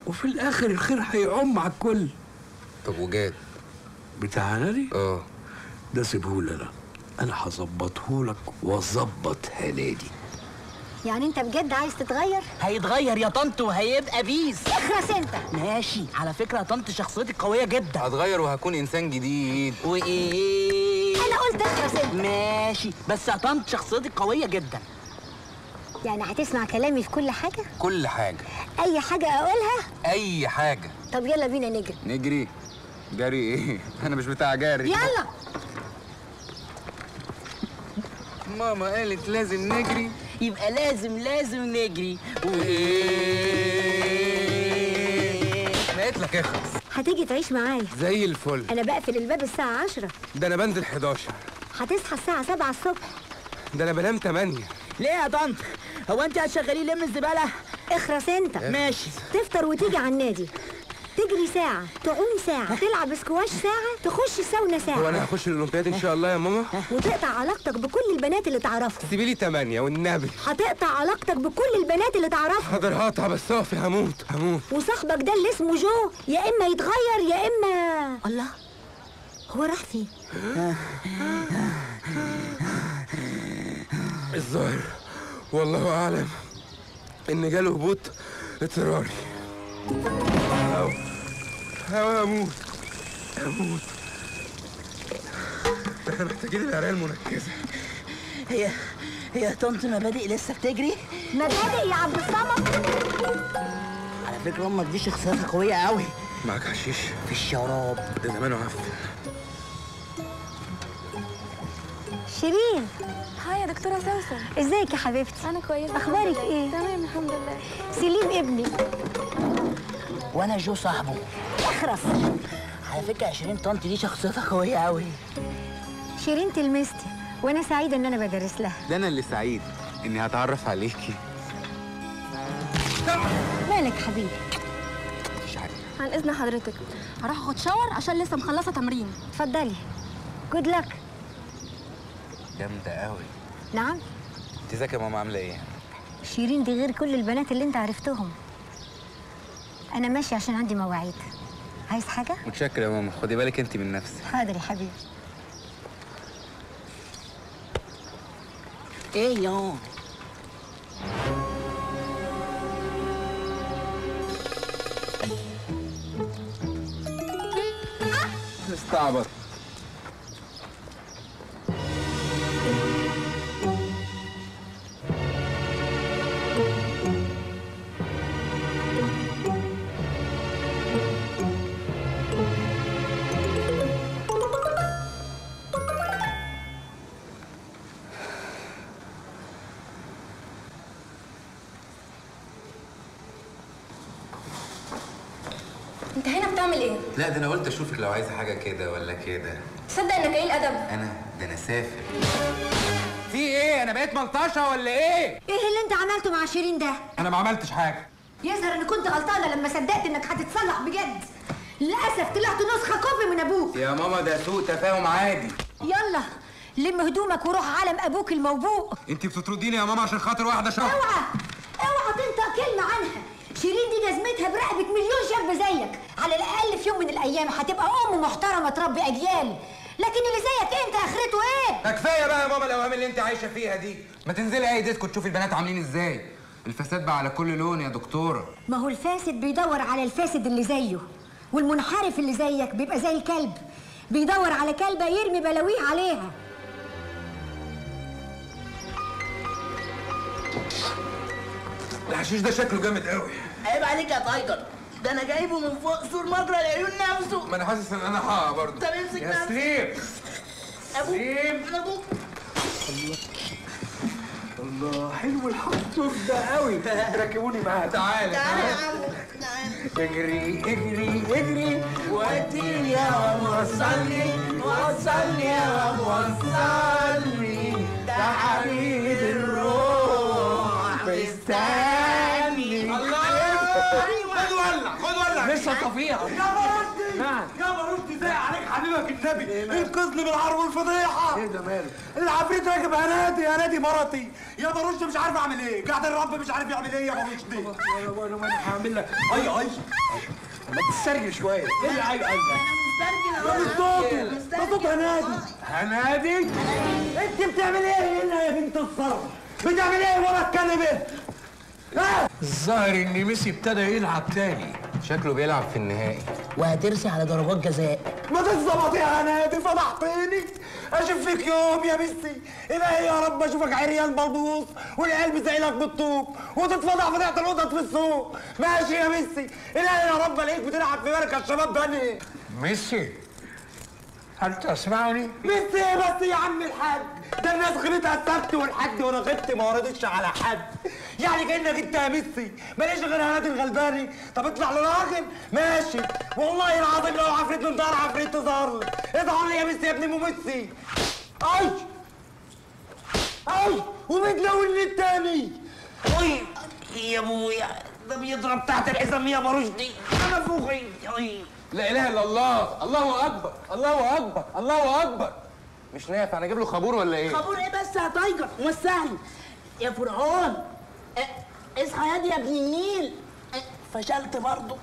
وفي الاخر الخير هيعم على الكل طب وجاد بتاع نادي اه ده سيبهولي انا انا هظبطه لك واظبط هنادي يعني انت بجد عايز تتغير هيتغير يا طنط وهيبقى بيس اخرس انت ماشي على فكره يا طنط شخصيتي قويه جدا هتغير وهكون انسان جديد وايه انا قلت اخرس انت ماشي بس يا طنط شخصيتي قويه جدا يعني هتسمع كلامي في كل حاجه كل حاجه اي حاجه اقولها اي حاجه طب يلا بينا نجري نجري جري ايه انا مش بتاع جري يلا ماما قالت لازم نجري يبقى لازم لازم نجري انا قلت لك اخلص هتيجي تعيش معايا زي الفل انا بقفل الباب الساعه 10 ده انا بنزل 11 هتصحى الساعه 7 الصبح ده انا بنام 8 ليه يا طنط هو انت هتشغليه لم الزباله اخرس انت ماشي تفطر وتيجي على النادي تجري ساعة تعوم ساعة تلعب سكواش ساعة تخش ساونا هو ساعة انا هخش الاولمبياد ان شاء الله يا ماما وتقطع علاقتك بكل البنات اللي تعرفهم سيبي لي 8 والنبي هتقطع علاقتك بكل البنات اللي تعرفهم حاضر هقطع بس اقفي هموت هموت وصاحبك ده اللي اسمه جو يا اما يتغير يا اما الله هو راح فين الظاهر والله اعلم ان جاله هبوط اضطراري أو أو هموت هموت احنا محتاجين العرايه المركزه هي هي يا طنط مبادئ لسه بتجري مبادئ يا عبد الصمد على فكره امك دي شخصيتها قويه قوي معاك حشيش في الشراب ده زمانه عفن شيرين هاي يا دكتورة سوسن ازيك يا حبيبتي أنا كويسة أخبارك الحمد لله. إيه؟ تمام الحمد لله سليم ابني وانا جو صاحبه اخرس على فكره 20 طنط دي شخصيتها قويه قوي شيرين تلمستي وانا سعيده ان انا بدرس لها ده انا اللي سعيد اني هتعرف عليكي مالك حبيبي مش عارف عن إذن حضرتك هروح أخد شاور عشان لسه مخلصة تمرين اتفضلي جود لك جامده قوي نعم انت ازيك يا ماما عامله ايه شيرين دي غير كل البنات اللي انت عرفتهم انا ماشي عشان عندي مواعيد عايز حاجه متشكر يا ماما خدي بالك انت من نفسك حاضر يا حبيبي ايه يا استعبط أنت هنا بتعمل إيه؟ لا ده انا قلت اشوفك لو عايزه حاجه كده ولا كده تصدق إنك قليل أدب انا ده انا سافر في ايه انا بقيت ملطشه ولا ايه ايه اللي انت عملته مع شيرين ده انا ما عملتش حاجه يظهر ان كنت غلطانه لما صدقت انك هتتصلح بجد للاسف طلعت نسخه كوبي من ابوك يا ماما ده سوء تفاهم عادي يلا لم هدومك وروح عالم ابوك الموبوء انت بتطرديني يا ماما عشان خاطر واحده شهر اوعى اوعى تنطق كلمه عنها شيرين دي جزمتها برقبه مليون شاب زيك على الاقل في يوم من الايام هتبقى ام محترمه تربي اجيال لكن اللي زيك انت اخرته ايه ده كفايه بقى يا ماما الاوهام اللي انت عايشه فيها دي ما تنزلي اي ديسكو تشوفي البنات عاملين ازاي الفساد بقى على كل لون يا دكتوره ما هو الفاسد بيدور على الفاسد اللي زيه والمنحرف اللي زيك بيبقى زي الكلب بيدور على كلبة يرمي بلاويه عليها الحشيش ده شكله جامد قوي عيب عليك يا تايجر ده انا جايبه من فوق سور مجرى العيون نفسه ما انا حاسس ان انا هقع برضه طب امسك يا نفسك. سليم ابوك سليم ابوك الله حلو الحنطور ده قوي ركبوني معاك تعالى تعالى يا تعالى عم تعالى اجري اجري اجري وديني يا موصلني وصلني يا موصلني ده حبيب الروح مستني الله ولع خد ولع لسه طفيها يا مرشدي نعم. يا مرشدي زي عليك حبيبك النبي انقذني من العار والفضيحه ايه ده ماله؟ العفريت راكب هنادي هنادي مرتي يا مرشدي مش عارف اعمل ايه قاعد الرب مش عارف يعمل ايه يا مرشدي وانا وانا وانا هعمل لك اي اي ما تسترجل شويه ايه اللي عايز انا مسترجل ده مش صوته ده صوت هنادي هنادي انت بتعمل ايه هنا يا بنت الصرف بتعمل ايه ورا الكنبه ها الظاهر ان ميسي ابتدى يلعب تاني شكله بيلعب في النهائي وهترسي على ضربات جزاء ما تتظبط يا هنادي فضحتني اشوف فيك يوم يا ميسي الهي يا رب اشوفك عريان بلبوص والعيال بتزعلك بالطوب وتتفضح فضيحه القطط في السوق ماشي يا ميسي الهي يا رب الاقيك بتلعب في بالك الشباب بني ميسي هل تسمعني؟ ميسي ايه بس يا عم الحاج ده الناس غلطها السبت والحد وانا غبت ما وردتش على حد يعني كانك انت يا ميسي ماليش غير هنادي الغلباني طب اطلع لراجل ماشي والله العظيم لو عفريت من دار عفريت تظهر لي اظهر لي يا ميسي يا ابن ام ميسي اي اي وبتلون التاني اي يا ابويا ده بيضرب تحت الحزام يا مرشدي انا فوقي اي لا اله الا الله الله اكبر الله اكبر الله اكبر مش نافع انا اجيب له خابور ولا ايه خبور ايه بس يا تايجر وسعني يا فرعون اه، اصحى يا دي يا ابن النيل اه، فشلت برضه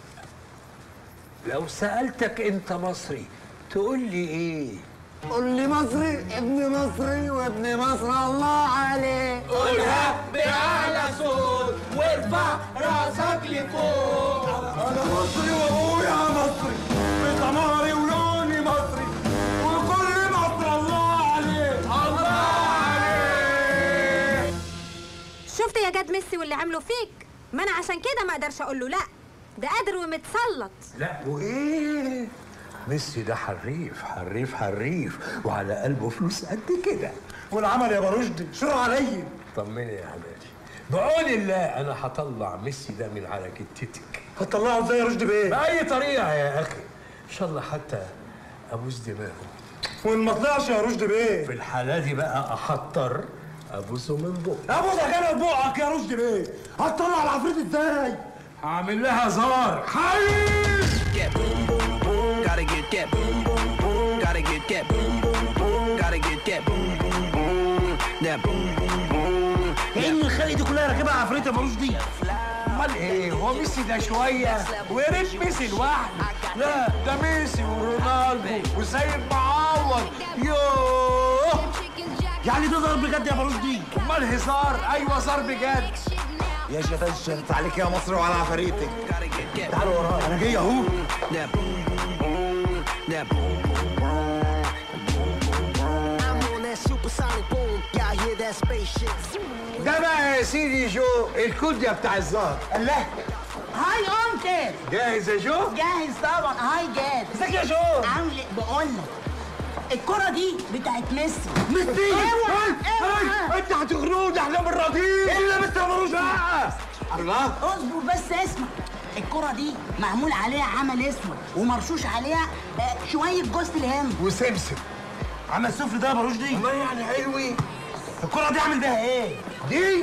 لو سألتك انت مصري تقول لي ايه؟ قول لي مصري ابن مصري وابن مصر الله عليه قولها باعلى صوت وارفع راسك لفوق انا مصري وابويا مصري بسماري ولوني مصري وكل مصر الله عليه الله عليه شفت يا جاد ميسي واللي عمله فيك ما انا عشان كده ما اقدرش اقول له لا ده قادر ومتسلط لا وايه؟ ميسي ده حريف حريف حريف وعلى قلبه فلوس قد كده والعمل يا برشدي شر عليا طمني يا حبيبي بعون الله انا هطلع ميسي ده من على كتتك هتطلعه ازاي يا رشدي بيه بأي طريقة يا أخي إن شاء الله حتى أبوس دماغه وان ما طلعش يا رشدي بيه في الحالة دي بقى أخطر أبوسه من بقه ابوس انا بوقك يا رشدي بيه هتطلع العفريت ازاي هعمل لها زار حي get boom boom boom. Gotta get that boom boom boom. Gotta get that boom boom boom. Gotta get that boom boom boom. That boom boom boom. كأن الخلق دي كلها راكبها عفريت يا برشدي أمال إيه هو ميسي ده شوية ويا ريت ميسي لوحده لا ده ميسي ورونالدو وسيد معوض يوه يعني ده ضرب بجد يا برشدي أمال هزار أيوة زار بجد يا شتان شرط عليك يا مصر وعلى عفاريتك Gotta get that تعالوا ورايا انا جاي اهو that boom boom boom. That boom boom boom. Boom boom boom. I'm on that supersonic boom. Y'all hear that spaceship? ده بقى يا سيدي جو الكوديا بتاع الزهر الله هاي انت جاهز يا جو؟ جاهز طبعا هاي جاد ازيك يا جو عامل ايه بقول لك الكرة دي بتاعت ميسي ميسي اوعى هاي، اوعى هاي، انت هتغرود احنا بالراضيين ايه اللي مستر ملوش بقى الله اصبر بس اسمع الكرة دي معمول عليها عمل اسود ومرشوش عليها آه، شوية جوز الهند وسمسم عمل سفر ده يا برشدي ما يعني حلوين الكرة دي عامل بيها ايه دي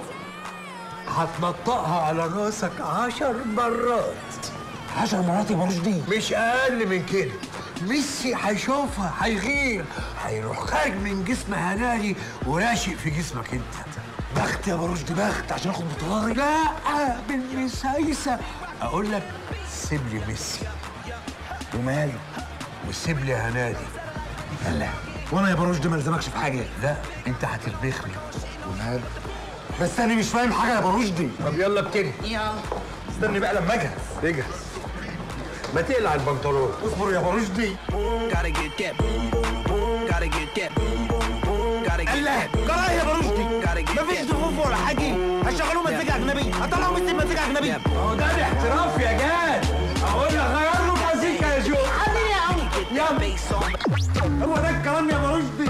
هتنطقها على راسك عشر مرات عشر مرات يا برشدي مش اقل من كده ميسي هيشوفها هيغير هيروح خارج من جسم هنالي وراشق في جسمك انت بخت يا برشدي بخت عشان اخد بطاري لا بالمسايسة اقول لك سيب لي ميسي وماله وسيب لي هنادي الله وانا يا برشدي ما الزمكش في حاجه لا انت هتلبخني وماله بس انا مش فاهم حاجه يا برشدي طب يلا ابتدي يلا استني بقى لما اجهز اجهز ما تقلع البنطلون اصبر يا برشدي Gotta get that boom boom boom. Gotta get that boom boom boom. Gotta get الله that boom جرايه يا برشدي Gotta get مفيش that ضغوف ولا حاجه هشغلوا مزيكا اجنبي هطلعوا ميسي مزيكا اجنبي هو ده الاحتراف يا جاد اقول لك غير له مزيكا يا جو حبيبي يا عم that bass on. هو ده الكلام يا برشدي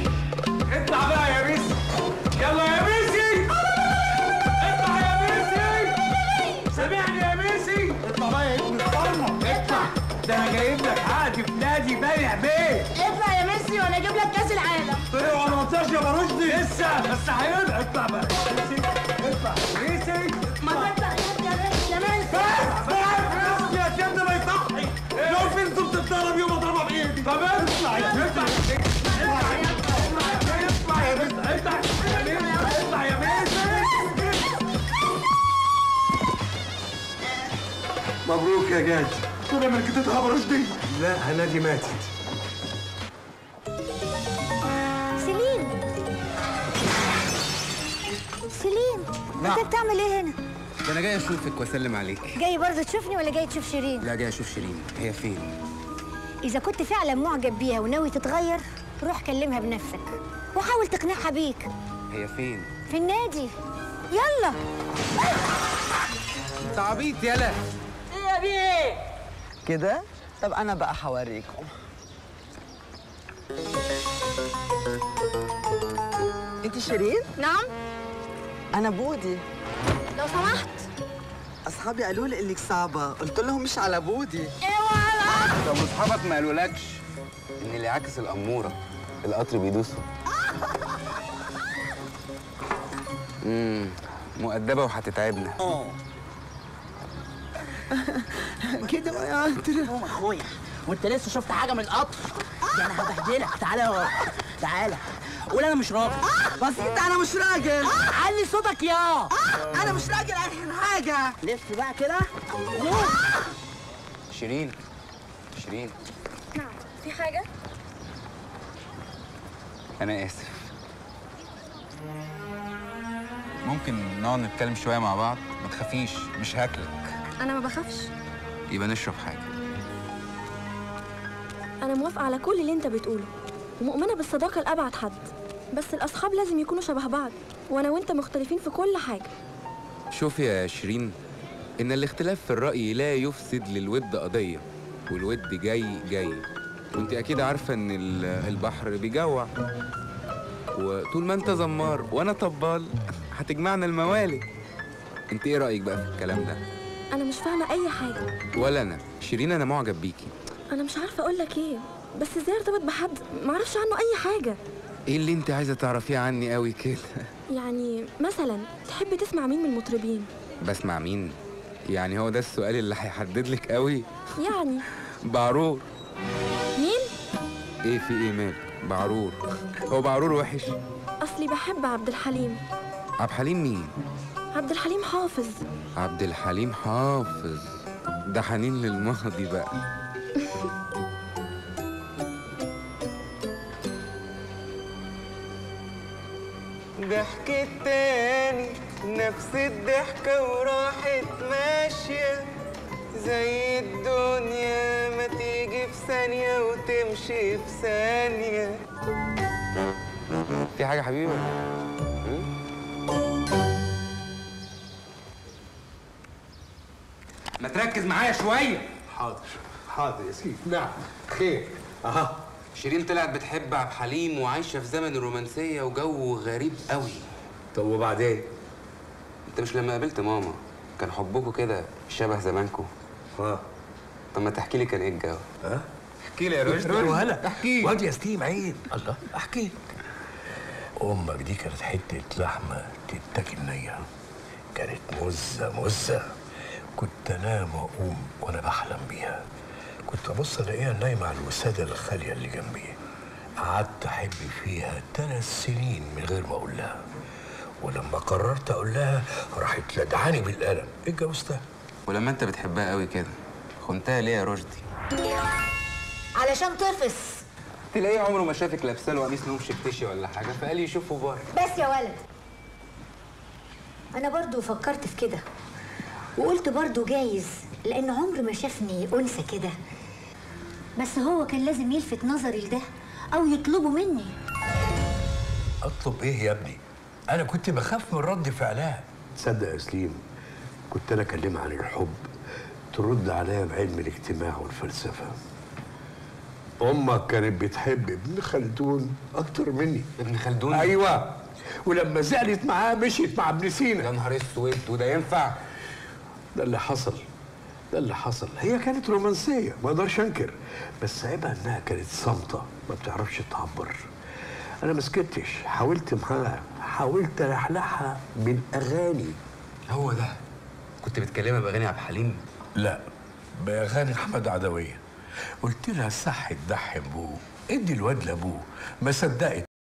اطلع بقى يا ميسي يلا يا ميسي اطلع يا ميسي بس هيبقى اطلع بقى اطلع ريسي ما تطلع يا ابني يا بنت يا بنت بس يا شاب ده ما يصحي لو في انتوا بتتضرب يوم اضربها بايدي طب اطلع يا اطلع اطلع يا اطلع يا بنت اطلع اطلع يا بنت مبروك يا جاد طول عمرك تتهب رشدي لا هنادي ماتت سليم سليم نعم. انت بتعمل ايه هنا ده انا جاي اشوفك واسلم عليك جاي برضه تشوفني ولا جاي تشوف شيرين لا جاي اشوف شيرين هي فين اذا كنت فعلا معجب بيها وناوي تتغير روح كلمها بنفسك وحاول تقنعها بيك هي فين في النادي يلا انت عبيط يالا ايه يا بيه كده طب انا بقى هوريكم انت شيرين نعم انا بودي لو سمحت اصحابي قالوا لي انك صعبه قلت لهم مش على بودي طب واصحابك ما قالولكش ان اللي عاكس الاموره القطر بيدوسه امم مؤدبه وهتتعبنا اه كده يا انت قوم اخويا وانت لسه شفت حاجه من القطر ده انا هبهدلك تعالى اهو تعالى قول انا مش راجل بسيط انا مش راجل علي صوتك يا انا مش راجل اخر حاجه لف بقى كده شيرين شيرين نعم في حاجة؟ انا اسف ممكن نقعد نتكلم شويه مع بعض ما تخافيش مش هاكلك أنا ما بخافش يبقى نشرب حاجه أنا موافقة على كل اللي أنت بتقوله ومؤمنة بالصداقة لأبعد حد بس الأصحاب لازم يكونوا شبه بعض وأنا وأنت مختلفين في كل حاجة شوفي يا شيرين إن الاختلاف في الرأي لا يفسد للود قضية والود جاي جاي وانت أكيد عارفة إن ال- البحر بيجوع وطول ما انت زمار وانا طبال هتجمعنا الموالي انت ايه رأيك بقى في الكلام ده أنا مش فاهمة أي حاجة ولا انا شيرين انا معجب بيكي أنا مش عارفة أقول لك إيه بس إزاي ارتبط بحد معرفش عنه أي حاجة ايه اللي انت عايزة تعرفيه عني قوي كده يعني مثلا تحب تسمع مين من المطربين بسمع مين يعني هو ده السؤال اللي هيحدد لك قوي يعني بعرور مين ايه في ايه مال بعرور هو بعرور وحش أصلي بحب عبد الحليم عبد الحليم مين عبد الحليم حافظ عبد الحليم حافظ ده حنين للماضي بقى ضحكت تاني نفس الضحكة وراحت ماشية زي الدنيا ما تيجي في ثانية وتمشي في ثانية في حاجة حبيبي؟ ما تركز معايا شوية حاضر حاضر يا سيدي نعم خير اها شيرين طلعت بتحب عبد الحليم وعايشة في زمن الرومانسية وجو غريب قوي طب وبعدين انت مش لما قابلت ماما كان حبكوا كده شبه زمانكوا ها طب ما تحكي لي كان ايه الجو ها احكي لي يا رشدي وهلا احكي واد يا ستيم عين الله احكي امك دي كانت حته لحمه تتاكل نيه كانت مزه مزه كنت انام واقوم وانا بحلم بيها كنت ابص الاقيها نايمه على الوساده الخاليه اللي جنبي قعدت احب فيها ثلاث سنين من غير ما اقول لها ولما قررت اقول لها راحت لدعاني بالقلم اتجوزتها ولما انت بتحبها قوي كده خنتها ليه يا رشدي علشان طفس تلاقيه عمره ما شافك لابسه له قميص نوم شفتشي ولا حاجه فقال لي يشوفه بره بس يا ولد انا برضو فكرت في كده وقلت برضو جايز لان عمر ما شافني انثى كده بس هو كان لازم يلفت نظري لده او يطلبه مني اطلب ايه يا ابني انا كنت بخاف من رد فعلها تصدق يا سليم كنت انا اكلمها عن الحب ترد عليا بعلم الاجتماع والفلسفه امك كانت بتحب ابن خلدون اكتر مني ابن خلدون ايوه ولما زعلت معاه مشيت مع ابن يا سينا نهار اسود وده ينفع ده اللي حصل ده اللي حصل هي كانت رومانسيه ما اقدرش انكر بس عيبها انها كانت صامته ما بتعرفش تعبر انا ما سكتش حاولت معاها حاولت ألحلحها بالأغاني هو ده كنت بتكلمها باغاني عبد الحليم لا بأغاني أحمد عدوية قلت لها صح تدحم بوه ادي الواد لأبوه ما صدقت